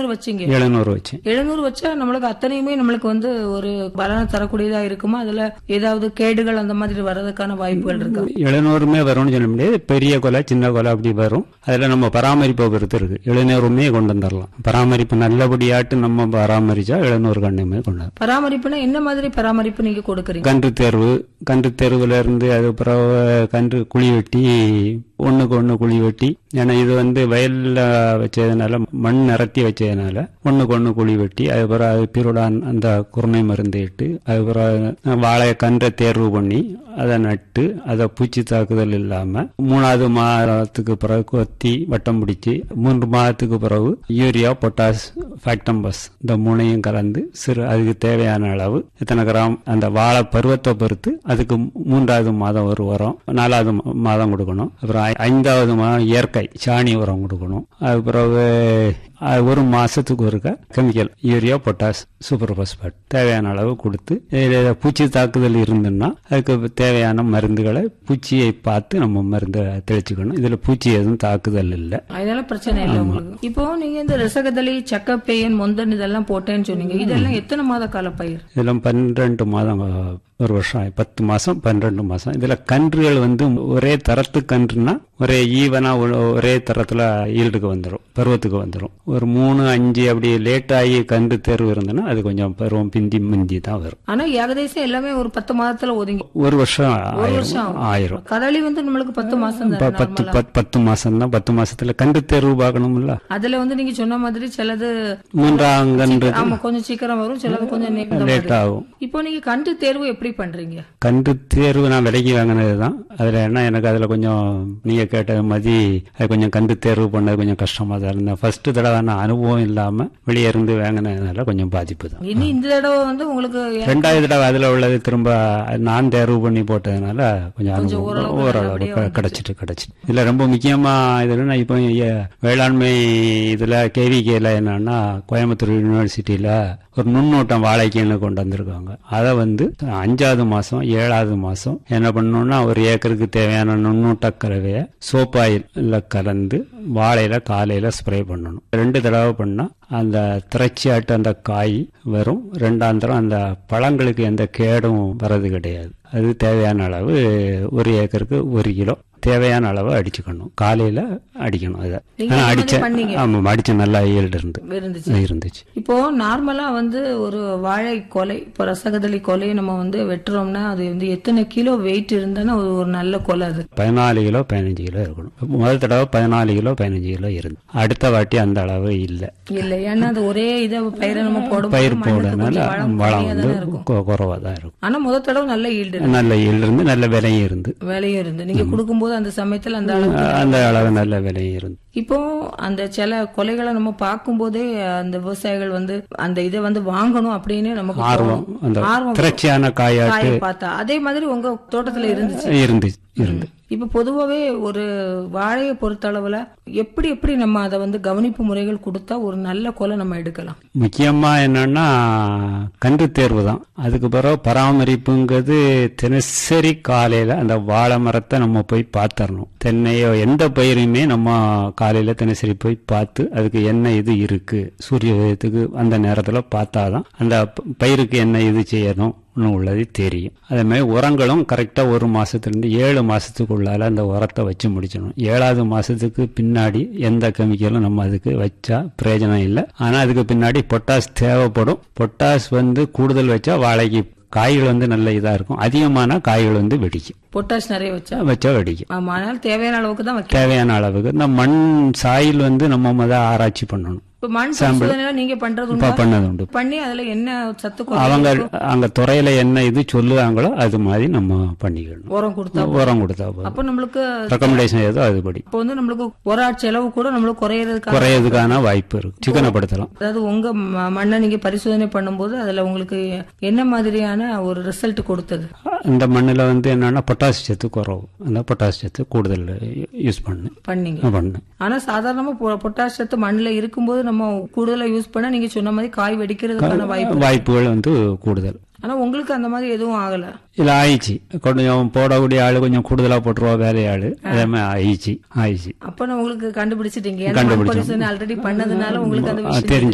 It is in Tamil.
எழுநூறு வச்சீங்க எழுநூறு வச்சேன் எழுநூறு வச்சா நம்மளுக்கு அத்தனையுமே நம்மளுக்கு வந்து ஒரு பலனை தரக்கூடியதா இருக்குமா அதுல ஏதாவது கேடுகள் அந்த மாதிரி வர்றதுக்கான வாய்ப்புகள் இருக்கா எழுநூறுமே வரும்னு சொல்ல முடியாது பெரிய கொலை சின்ன கொலை அப்படி வரும் அதுல நம்ம பராமரிப்பை பொறுத்து இருக்கு எழுநூறுமே கொண்டு வந்துடலாம் பராமரிப்பு நல்லபடியாட்டு நம்ம பராமரிச்சா எழுநூறு கண்ணுமே கொண்டு வரலாம். பராமரிப்புனா என்ன மாதிரி பராமரிப்பு நீங்க கொடுக்குறீங்க கன்று தேர்வு கன்று தேர்வுல இருந்து அது பிறகு கன்று குழி வெட்டி ஒண்ணுக்கு ஒண்ணு குழி வெட்டி ஏன்னா இது வந்து வயல்ல வச்சதுனால மண் நிரத்தி வச்சதுனால ஒண்ணுக்கு ஒண்ணு குழி வெட்டி அது பிறகு அது பிருடான் அந்த குருணை மருந்து இட்டு அது பிறகு வாழை கன்றை தேர்வு பண்ணி அதை நட்டு அதை பூச்சி தாக்குதல் இல்லாம மூணாவது மாதத்துக்கு பிறகு கொத்தி வட்டம் பிடிச்சி மூன்று மாதத்துக்கு பிறகு யூரியா பொட்டாஸ் ஃபேக்டம்பஸ் இந்த மூணையும் கலந்து சிறு அதுக்கு தேவையான அளவு எத்தனை கிராம் அந்த வாழை பருவத்தை பொறுத்து அதுக்கு மூன்றாவது மாதம் ஒரு உரம் நாலாவது மா- மாதம் கொடுக்கணும் அப்புறம் ஐ- ஐந்தாவது மாதம் இயற்கை சாணி உரம் கொடுக்கணும் அது பிறகு அது ஒரு மாசத்துக்கு ஒருக்க chemical urea potash super phosphate தேவையான அளவு கொடுத்து இதுல பூச்சி தாக்குதல் இருந்துன்னா அதுக்கு தேவையான மருந்துகளை பூச்சியை பார்த்து நம்ம மருந்து தெளிச்சுக்கணும் இதுல பூச்சி எதுவும் தாக்குதல் இல்லை அதனால பிரச்சனை இல்லை உங்களுக்கு இப்போ நீங்க இந்த ரசகதளி சக்கப்பேயன் மொந்தன் இதெல்லாம் போட்டேன்னு சொன்னீங்க இதெல்லாம் எத்தனை மாத கால பயிர் இதெல்லாம் பன்னிரெண்டு மாதம் அஹ், ஒரு வருஷம் ஆயி- பத்து மாசம் பன்னிரெண்டு மாசம் இதுல கன்றுகள் வந்து ஒரே தரத்து கன்றுனா ஒரே ஈவனா ஒ- ஒரே தரத்துல ஈல்டுக்கு வந்துடும் பருவத்துக்கு வந்துடும் ஒரு மூணு அஞ்சு அப்படி லேட் ஆகி கன்று தேர்வு இருந்ததுன்னா அது கொஞ்சம் பருவம் பிந்தி மிந்தி தான் வரும் ஆனா ஏகதேசம் எல்லாமே ஒரு பத்து மாதத்துல ஒதுங்கி ஒரு வருஷம் ஒரு வருஷம் ஆயிரும் ஆகும். ஆயிரும் கதளி வந்து நம்மளுக்கு பத்து மாசம் ப- தானே பத்து normal ஆ. பத்து பத்து மாசம் தான் பத்து மாசத்துல கன்று தேர்வு பார்க்கணும்ல அதுல வந்து நீங்க சொன்ன மாதிரி சிலது மூன்றாம் கன்று ஆமா கொஞ்சம் சீக்கிரம் வரும் சிலது கொஞ்சம் நீண்ட லேட் மாதிரி. ஆகும் இப்போ நீங்க கண்டு தேர்வு எப்படி பண்றீங்க கன்று தேர்வு நான் விலைக்கு வாங்கினது தான் அதில் என்ன எனக்கு அதில் கொஞ்சம் நீங்கள் கேட்ட மாதிரி அது கொஞ்சம் கன்று தேர்வு பண்ணது கொஞ்சம் கஷ்டமாக தான் இருந்தேன் ஃபர்ஸ்ட் தடவை நான் அனுபவம் இல்லாமல் வெளியே இருந்து வாங்கினதுனால கொஞ்சம் பாதிப்பு தான் இனி இந்த தடவை வந்து உங்களுக்கு ரெண்டாவது தடவை அதில் உள்ளது திரும்ப நான் தேர்வு பண்ணி போட்டதுனால கொஞ்சம் அனுபவம் ஓரளவுக்கு ஓரளவு நல்லபடியா க- கிடைச்சிட்டு கிடைச்சிட்டு இதில் ரொம்ப முக்கியமாக இதில் நான் இப்போ ஏ- வேளாண்மை இதில் கேவிகேல என்னன்னா கோயம்புத்தூர் யூனிவர்சிட்டியில் ஒரு நுண்ணோட்டம் வாழைக்கீன்னு கொண்டு வந்திருக்காங்க அதை வந்து அஞ்சாவது மாசம் ஏழாவது மாசம் என்ன பண்ணணும்னா ஒரு ஏக்கருக்கு தேவையான நுண்ணூட்ட கலவையை சோப்பாயில கலந்து வாழையில காலையில ஸ்ப்ரே பண்ணணும் ரெண்டு தடவை பண்ணா அந்த திரைச்சியாட்டு அந்த காய் வரும் ரெண்டாந்தரம் அந்த பழங்களுக்கு எந்த கேடும் வர்றது கிடையாது அது தேவையான அளவு ஒரு ஏக்கருக்கு ஒரு கிலோ தேவையான அளவு அடிச்சுக்கணும் காலையில அடிக்கணும் அதை நீங்க ஆனா அந்த மாதிரி அடிச்ச பண்ணீங்க? ஆமா அடிச்ச நல்லா ஈல்டு இருந்து இருந்துச்சு இருந்துச்சு இப்போ நார்மலா வந்து ஒரு வாழை கொலை இப்போ ரசகதளி கொலையை நம்ம வந்து வெட்டுறோம்னா அது வந்து எத்தனை கிலோ வெயிட் இருந்தானா ஒரு ஒரு நல்ல கொலை அது பதினாலு கிலோ பதினஞ்சு கிலோ இருக்கணும் முதல் தடவை பதினாலு கிலோ பதினஞ்சு கிலோ இருந்து அடுத்த வாட்டி அந்த அளவு இல்லை இல்ல ஏன்னா அது ஒரே இதை பயிரை நம்ம போடும் பயிர் போடுறதுனால வளம் வளம் வந்து இருக்கும் கொ- குறைவா தான் இருக்கும் ஆனா முதல் தடவை நல்ல ஈல்டு நல்ல ஈல்டு இருந்து நல்ல விலையும் இருந்து வேலையும் இருந்து நீங்க கொடுக்கும்போது அந்த சமயத்துல அந்த அளவுக்கு அந்த அளவு நல்ல விலையும் இருந்து இப்போ அந்த சில கொலைகளை நம்ம பார்க்கும்போதே அந்த விவசாயிகள் வந்து அந்த இதை வந்து வாங்கணும் அப்படின்னு நமக்கு ஆர்வம் தோணும். அந்த ஆர்வம் திரட்சியான காயாட்டு காயை பார்த்தா அதே மாதிரி உங்க தோட்டத்துல இருந்துச்சு இருந்து இருந்து இப்ப பொதுவாவே ஒரு வாழையை பொறுத்தளவுல எப்படி எப்படி நம்ம அதை வந்து கவனிப்பு முறைகள் கொடுத்தா ஒரு நல்ல கொலை நம்ம எடுக்கலாம் முக்கியமா என்னன்னா கன்று தேர்வு தான் அதுக்கு பிறகு பராமரிப்புங்கிறது தினசரி காலையில அந்த வாழை மரத்தை நம்ம போய் பார்த்தரணும் தென்னையோ எந்த பயிருமே நம்ம காலையில தினசரி போய் பார்த்து அதுக்கு என்ன இது இருக்கு சூரிய உதயத்துக்கு அந்த நேரத்துல பார்த்தாதான் அந்த ப- பயிருக்கு என்ன இது செய்யணும் உள்ளது தெரியும் அதே மாதிரி உரங்களும் கரெக்டா ஒரு மாசத்துல இருந்து ஏழு மாசத்துக்குள்ளால அந்த உரத்தை வச்சு முடிச்சிடணும் ஏழாவது மாசத்துக்கு பின்னாடி எந்த கெமிக்கலும் நம்ம அதுக்கு வச்சா பிரயோஜனம் இல்லை ஆனா அதுக்கு பின்னாடி பொட்டாஸ் தேவைப்படும் பொட்டாஸ் வந்து கூடுதல் வச்சா வாழைக்கு காய்கள் வந்து நல்ல இதா இருக்கும் அதிகமான காய்கள் வந்து வெடிக்கும் பொட்டாஷ் நிறைய வச்சா வச்சா வெடிக்கும் ஆமா அதனால தேவையான அளவுக்கு தான் வைக்கணும் தேவையான அளவுக்கு இந்த மண் சாயில் வந்து நம்ம முத ஆராய்ச்சி பண்ணணும் இப்ப மண் பரிசோதனை நீங்க பண்றது உண்டா? இப்ப பண்ணது உண்டு பண்ணி அதுல என்ன சத்து குறை- அவங்க அங்க துறையில என்ன இது சொல்லுவாங்களோ அது மாதிரி நம்ம பண்ணிக்கணும் உரம் கொடுத்தா உரம் கொடுத்தா போதும் அப்ப நம்மளுக்கு ரெக்கமெண்டேஷன் ஏதோ அதுபடி இப்ப வந்து நம்மளுக்கு ஒரு செலவு கூட நம்மளுக்கு குறையறதுக்காக குறையதுக்கான வாய்ப்பு இருக்கு சிக்கனப்படுத்தலாம் அதாவது உங்க ம- மண்ணை நீங்க பரிசோதனை பண்ணும்போது அதுல உங்களுக்கு என்ன மாதிரியான ஒரு ரிசல்ட் கொடுத்தது இந்த மண்ணுல வந்து என்னன்னா பொட்டாசி சத்து குறவு அந்த பொட்டாசி சத்து கூடுதல் யூஸ் பண்ணு பண்ணீங்க பண்ணு ஆனா சாதாரணமா பொ- பொட்டாஷ் சத்து மண்ணுல இருக்கும்போது நம்ம கூடுதலா யூஸ் பண்ணா நீங்க சொன்ன மாதிரி காய் வெடிக்கிறதுக்கான வாய்ப்பு வாய்ப்புகள் வந்து கூடுதல் ஆனா உங்களுக்கு அந்த மாதிரி எதுவும் ஆகல இல்ல ஆயிடுச்சு கொஞ்சம் போடக்கூடிய ஆளு கொஞ்சம் கூடுதலா போட்டுருவா வேலையாளு அதே மாதிரி ஆயிடுச்சு ஆயிடுச்சு அப்ப நான் உங்களுக்கு கண்டுபிடிச்சிட்டீங்க ஏன்னா மண் பரிசோதனை ஆல்ரெடி பண்ணதுனால உங்களுக்கு அந்த விஷயம் தெரிஞ்சு